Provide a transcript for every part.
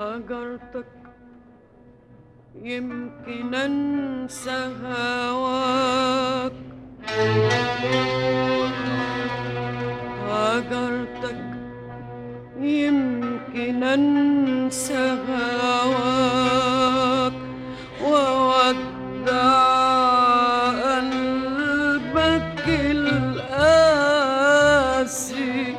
هجرتك يمكن انسى هواك هجرتك يمكن انسى هواك وودع قلبك القاسي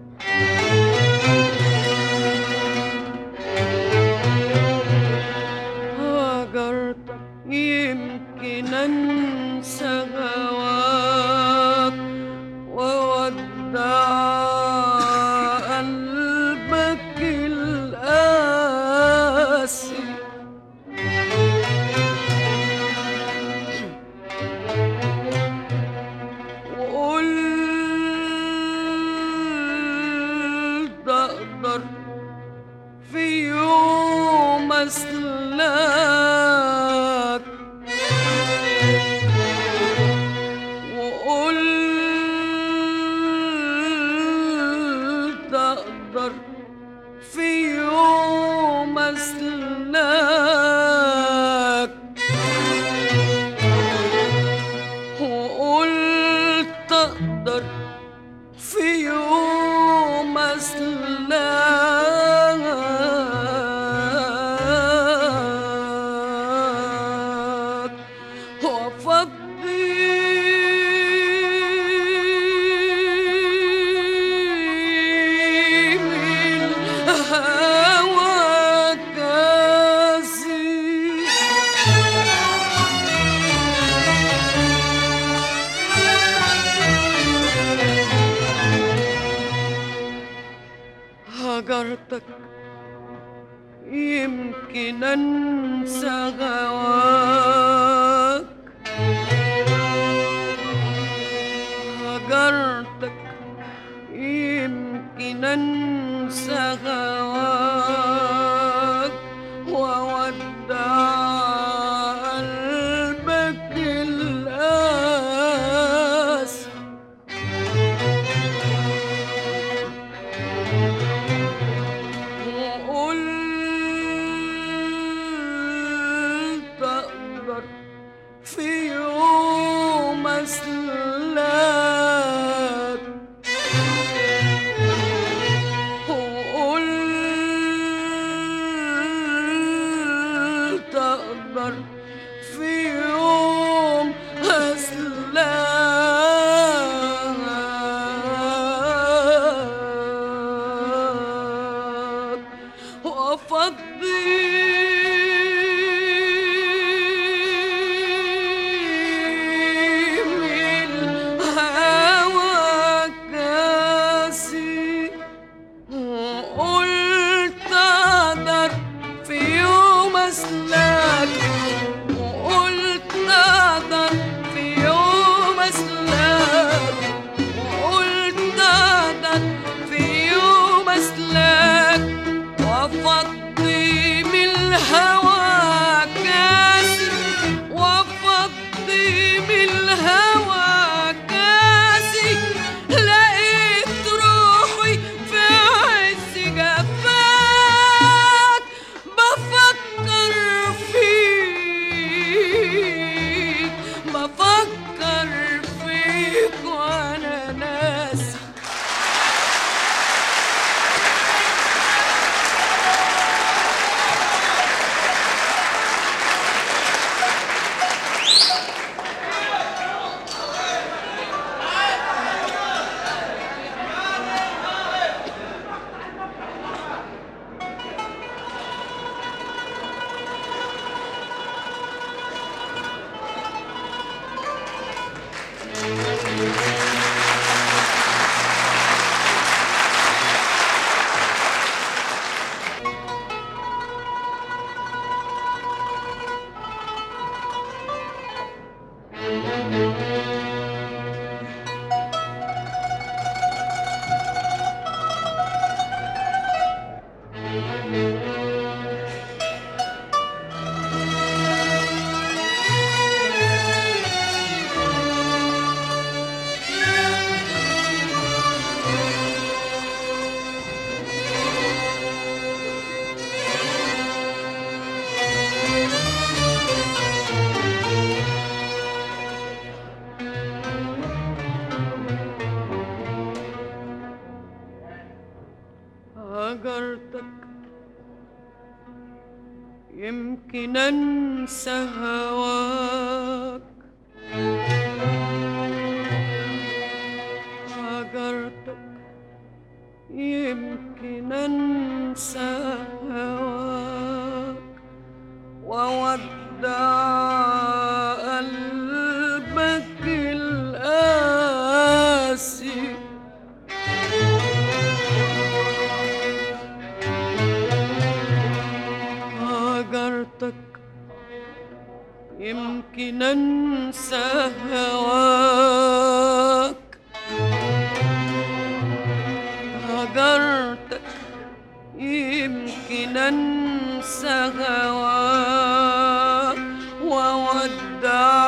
هجرتك يمكن انسى هواك وودع قلبك القاسي وقلت اقدر في يوم اسلاك وقلت اقدر في يوم اسلاك وقلت اقدر في يوم اسلاك وافضي من هواك كاسي هجرتك يمكن انسى هواك هجرتك يمكن انسى هواك وودع قلبك القاسي وقلت أقدر في يوم أسلاك وقلت أقدر في يوم أسلاك وأفضي من هواك كاسي وقلت أقدر في يوم أسلاك وقلت أقدر في يوم أسلاك وقلت أقدر في يوم أسلاك وأفضي هجرتك يمكن انسى هواك هجرتك يمكن انسى هواك وودع قلبك القاسي هاجرتك يمكن انسى هواك هاجرتك يمكن انسى هواك وودع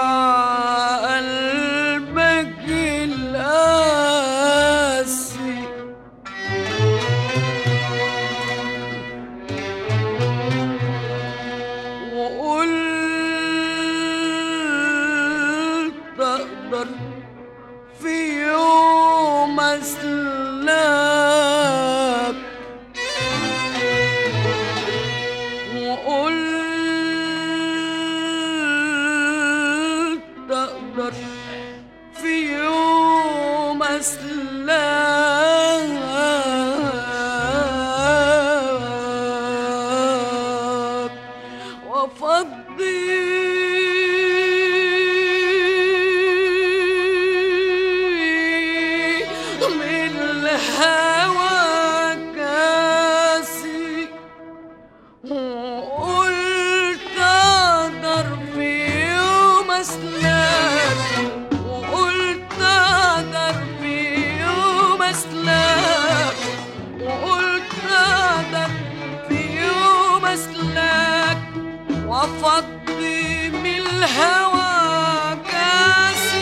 قلبك القاسي وقلت اقدر في يوم اسلك وقلت اقدر في يوم اسلك وافضي من الهوى كاسي وقلت اقدر في يوم اسلك وقلت اقدر في يوم اسلك وقلت اقدر في يوم اسلك وافضي من الهوى كاسي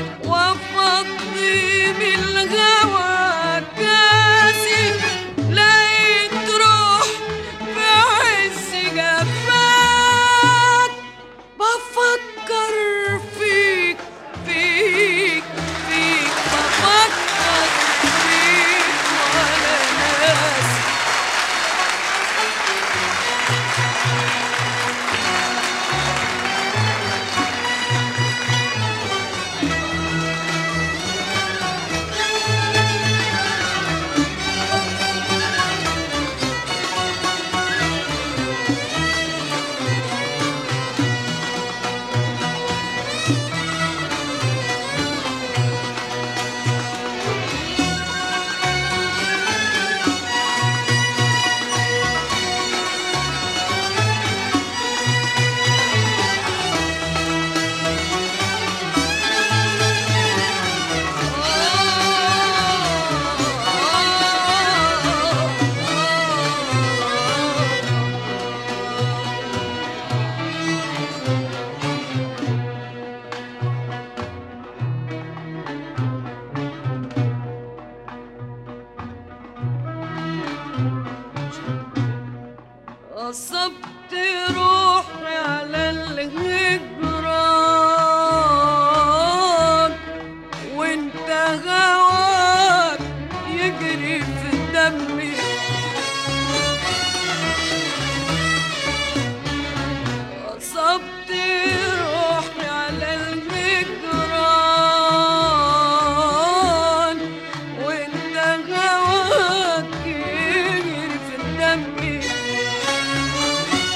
وافضي من الهوى كاسي لقيت روح في عز جفاك بفكر فيك فيك فيك بفكر فيك ولا ناس غصبت روحي على الهجران وانت هواك يجري في دمي غصبت روحي على الهجران وانت هواك يجري في دمي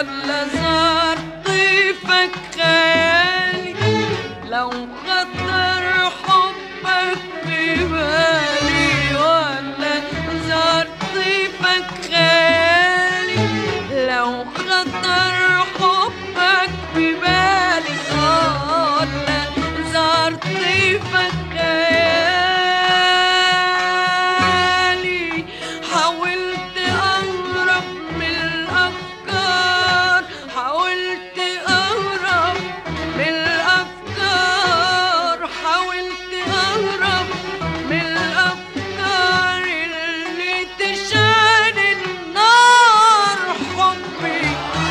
ولا زار طيفك خيالي لو خطر حبك في بالي ولا زار طيفك خيالي لو خطر حبك في بالي ولا زار طيفك خيالي حاولت أهرب من الأفكار حاولت أهرب من الأفكار حاولت أهرب من الأفكار اللي تشعل النار حبي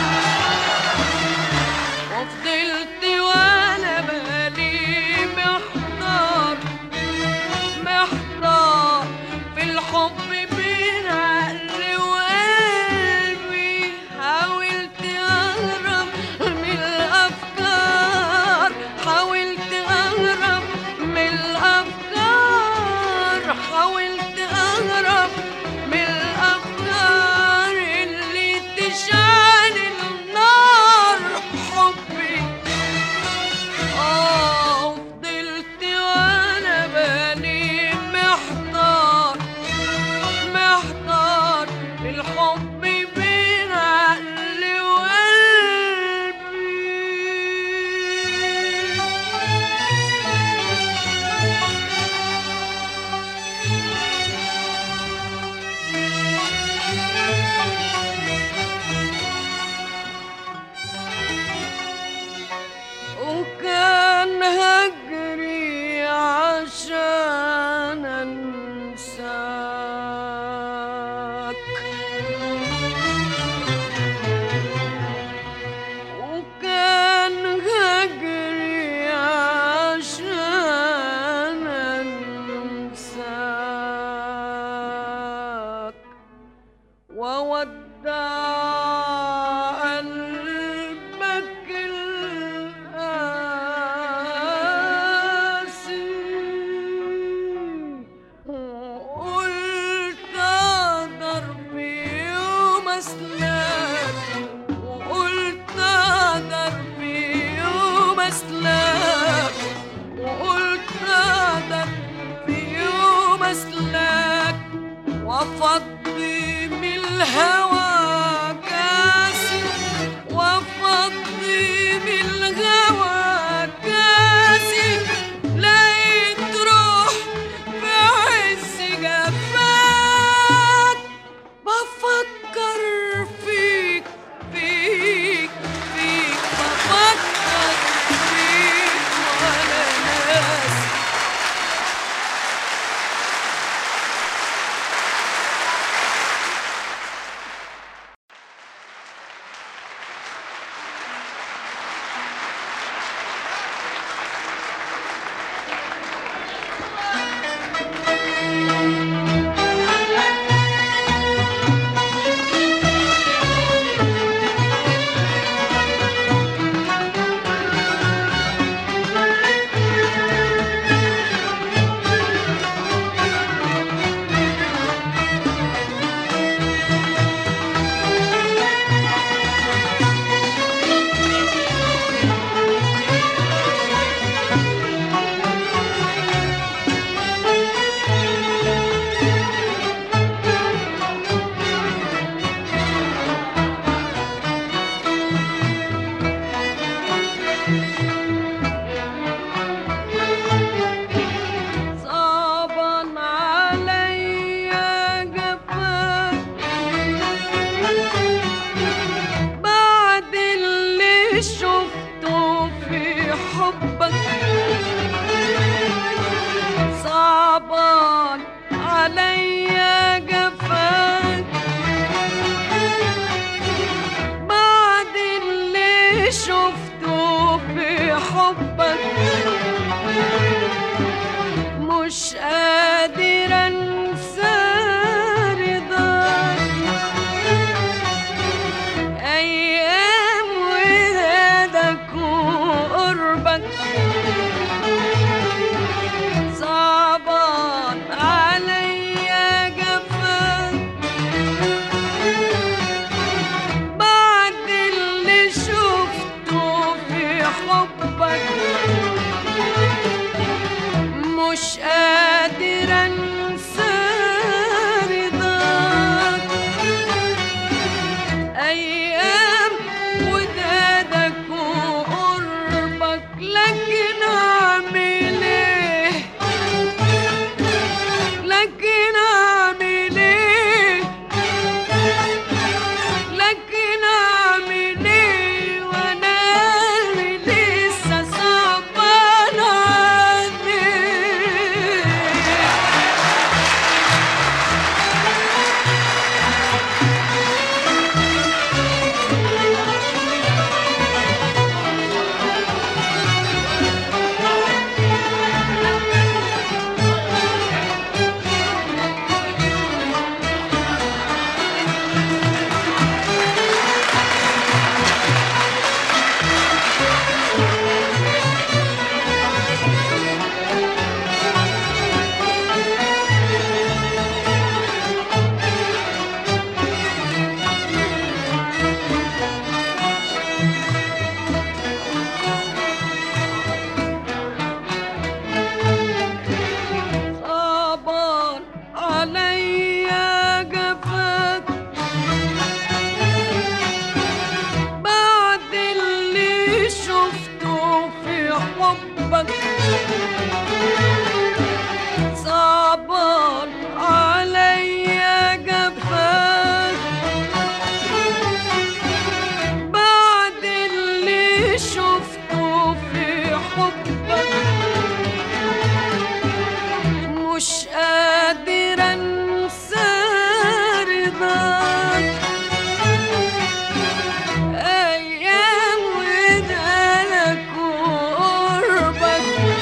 وفضلت وانا بالي محتار محتار في الحب بين عقلي وقلبي حاولت اهرب من الافكار حاولت اهرب من الافكار حاولت اهرب من الافكار اللي تشعل النار حبي آه فضلت وانا بالي محتار محتار في الحب بين عقلي وكان هجري عشان انساك وكان هجري عشان انساك وودع قلبك القاسي وقلت اقدر في يوم اسلاك وقلت اقدر في يوم اسلاك وقلت اقدر في يوم اسلاك وافضي من الهوى كاسي وافضي من الهوى كاسي لقيت روح في عز جفاك بفكر فيك فيك فيك بفكر فيك وانا ناسي صعبا عليا جفاك بعد اللي شفته في حبك صعبا عليا جفاك بعد اللي شفته في حبك مش قادر انسى رضاك ايام ودادك وقربك صعبان عليا جفاك بعد حبك مش قادر انسى رضاك ايام ودادك وقربك لكن اعمل ايه لكن اعمل ايه لكن اعمل ايه وانا قلبي لسه صعبان عني صعبان عليا جفاك بعد اللي شفته في حبك صعبان عليا جفاك بعد اللي شفته في حبك مش قادر انسى رضاك ايام ودالك وقربك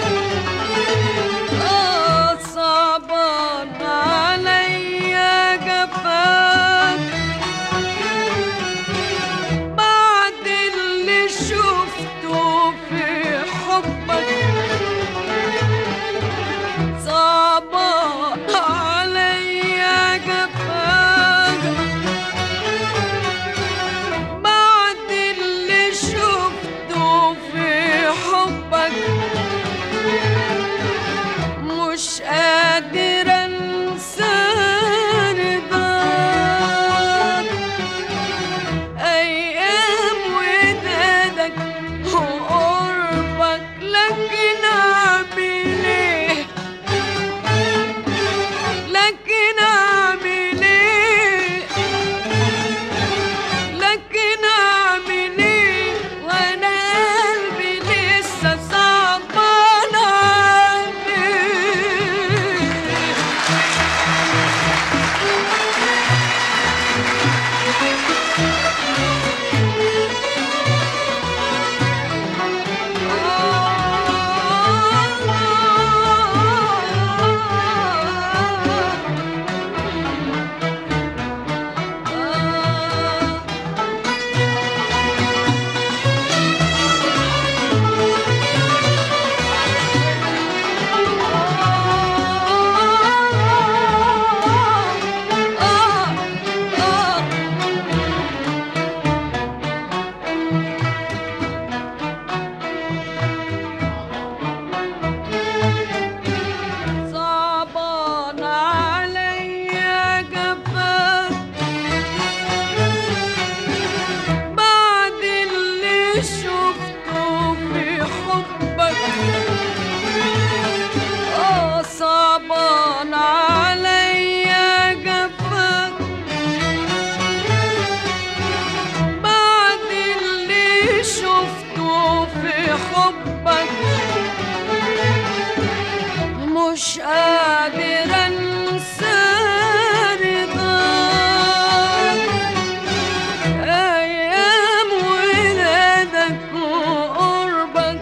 اه صعبان عليا جفاك بعد اللي شفته في حبك صعبان عليا جفاك بعد اللي شفته في حبك مش قادر انسى رضاك ايام ودادك وقربك لكن اعمل ايه لكن اعمل ايه لكن اعمل ايه وانا قلبي لسه صعبان عني صعبان عليا جفاك بعد اللي شفته في حبك اه صعبان عليا جفاك بعد اللي شفته في حبك مش قادر انسى رضاك ايام ولادك وقربك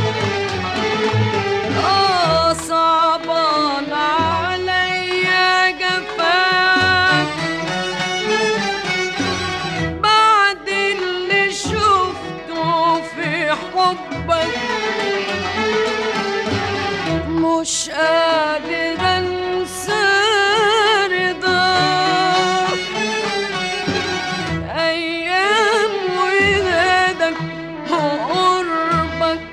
اه صعبان عليا جفاك بعد اللي شفته في حبك مش قادر انسى رضاك ايام ولادك وقربك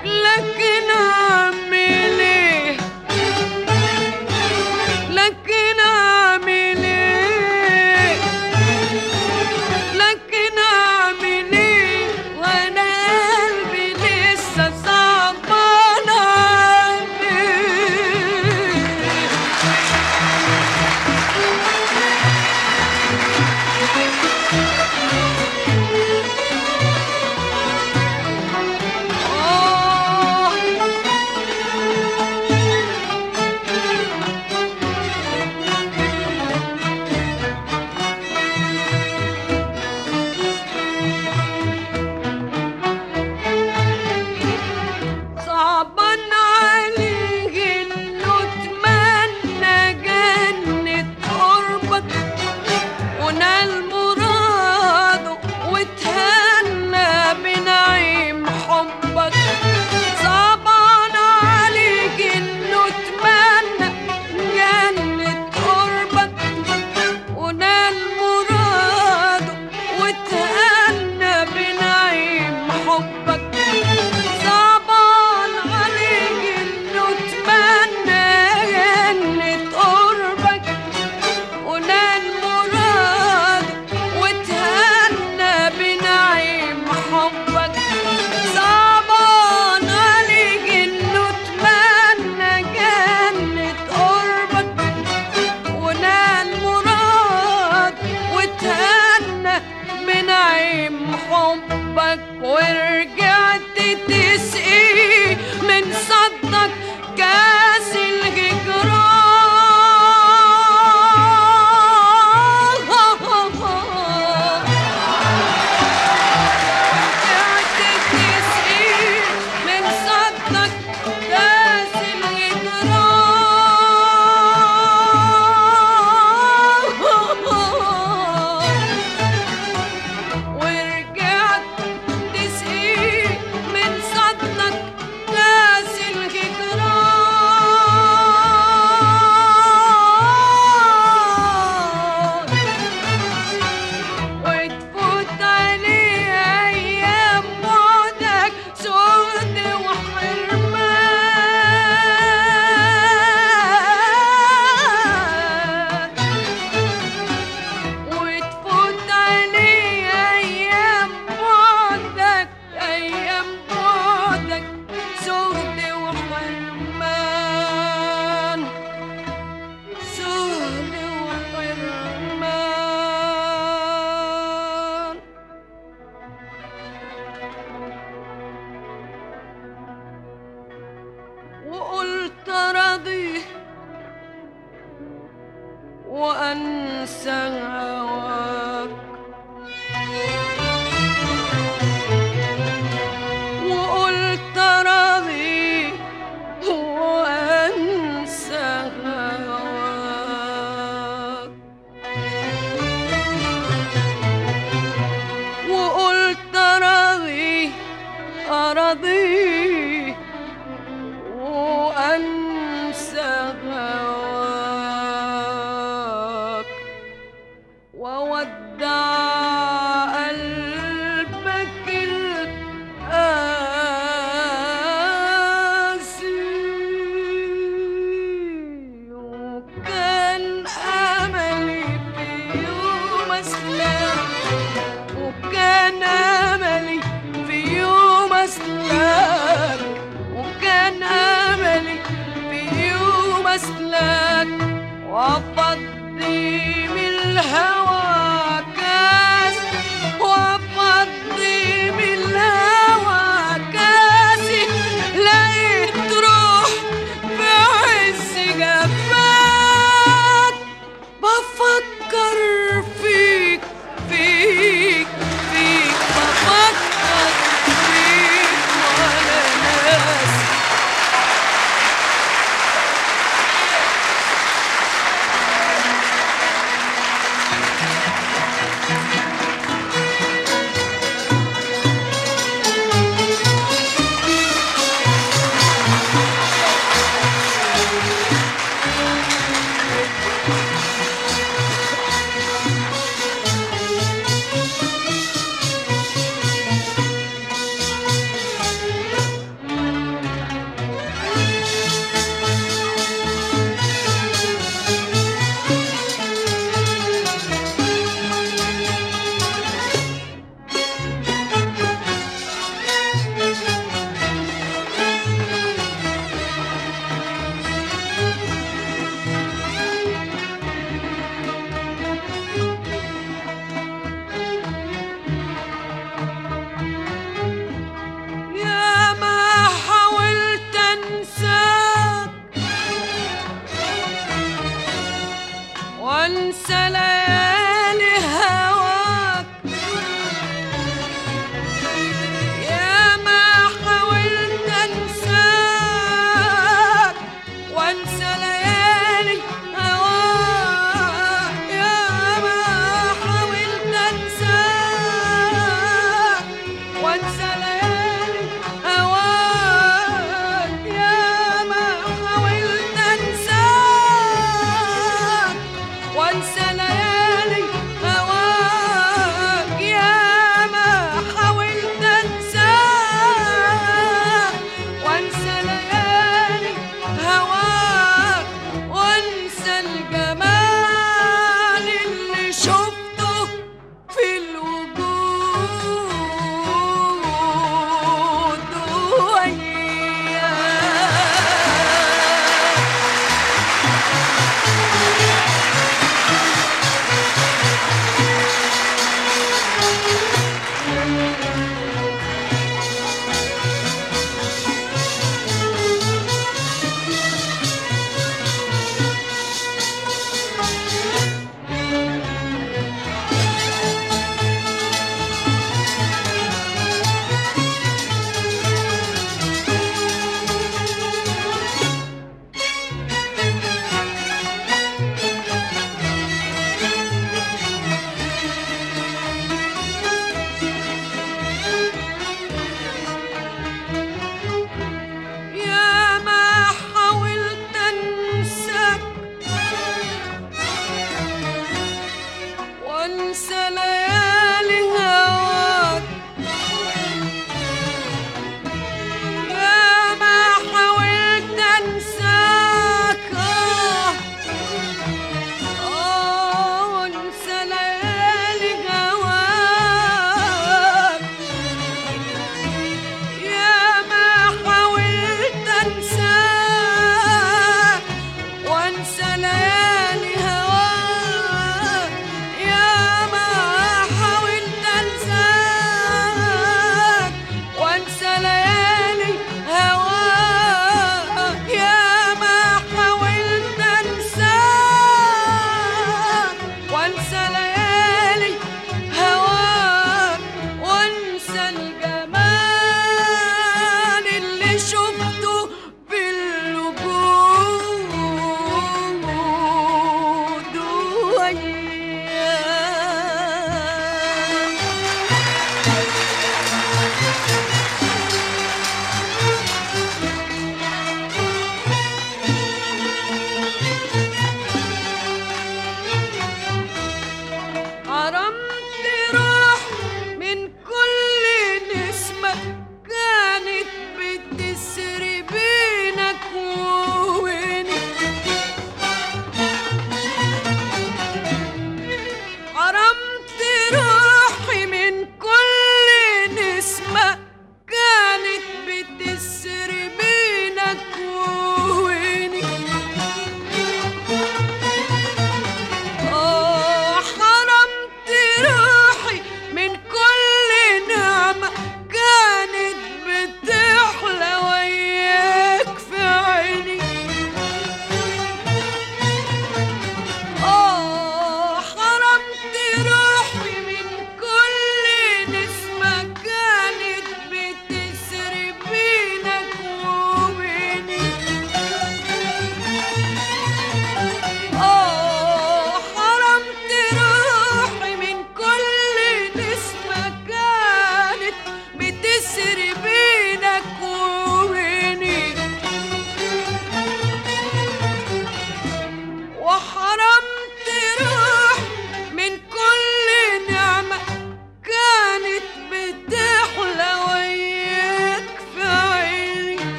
تسقي من صدك كاس الهجران رجعت تسقي من صدك كاس الهجران ورجعت تسقي من صدك كاس الهجران وتفوت علي ايام بعدك سود وحرمان وتفوت علي ايام بعدك ايام بعدك سود وحرمان سود وحرمان وقلت راضي وانسى هواك وقلت راضي وانسى هواك وقلت راضي أراضي وأنسى هواك وودع قلبك القاسي وكان أملي في يوم أسلم وكان أملي في يوم أسلك وكان أملي في يوم أسلك وأفضي من الهوى كاس وأفضي من الهوى كاسي لقيت روح في عز جفاك بفكر فيك فيك فيك بفكر فيك ولا ناس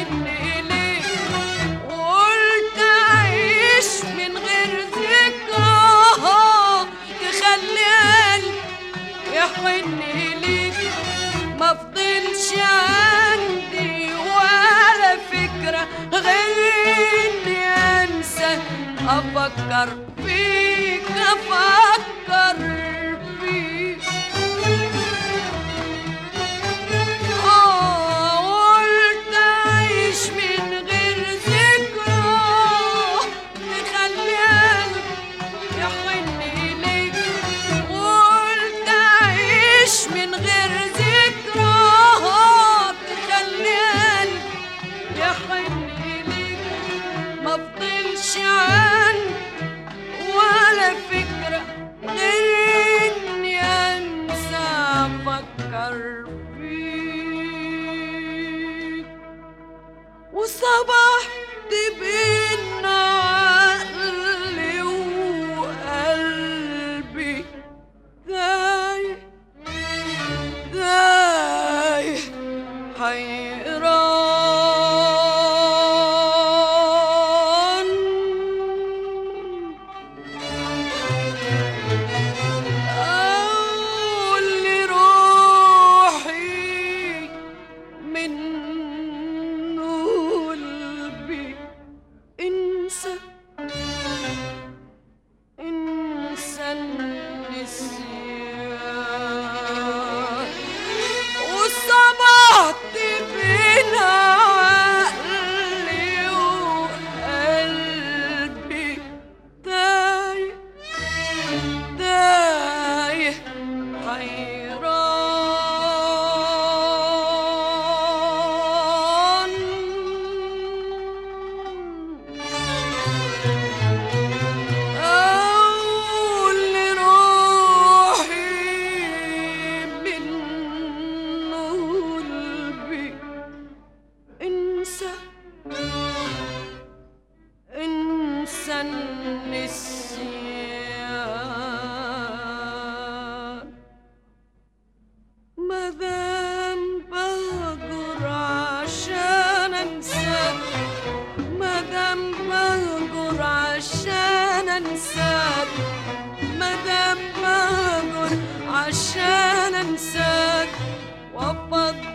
يحن إليك وقلت أعيش من غير ذكرى تخلي قلبي يحن إليك ما فضلش عندي ولا فكرة غير إني أنسى أفكر فيك أفكر فيك آه قلت أعيش من غير ذكرى تخلي قلبي يحن إليك قلت أعيش من غير ذكرى تخلي قلبي يحن إليك ما فضلش عندي ولا فكرة غير إني أنسى أفكر فيك وصبحت بين عقلي وقلبي دايح دايح حيران أقول لروحي من قلبي انسى انسى النسيان وصبحت بين عقلي وقلبي تايه تايه حيران أقول لروحي من قلبي انسى انسى النسيان مادام بهجر عشان انساك مادام بهجر عشان انساك مادام بهجر عشان انساك وافضل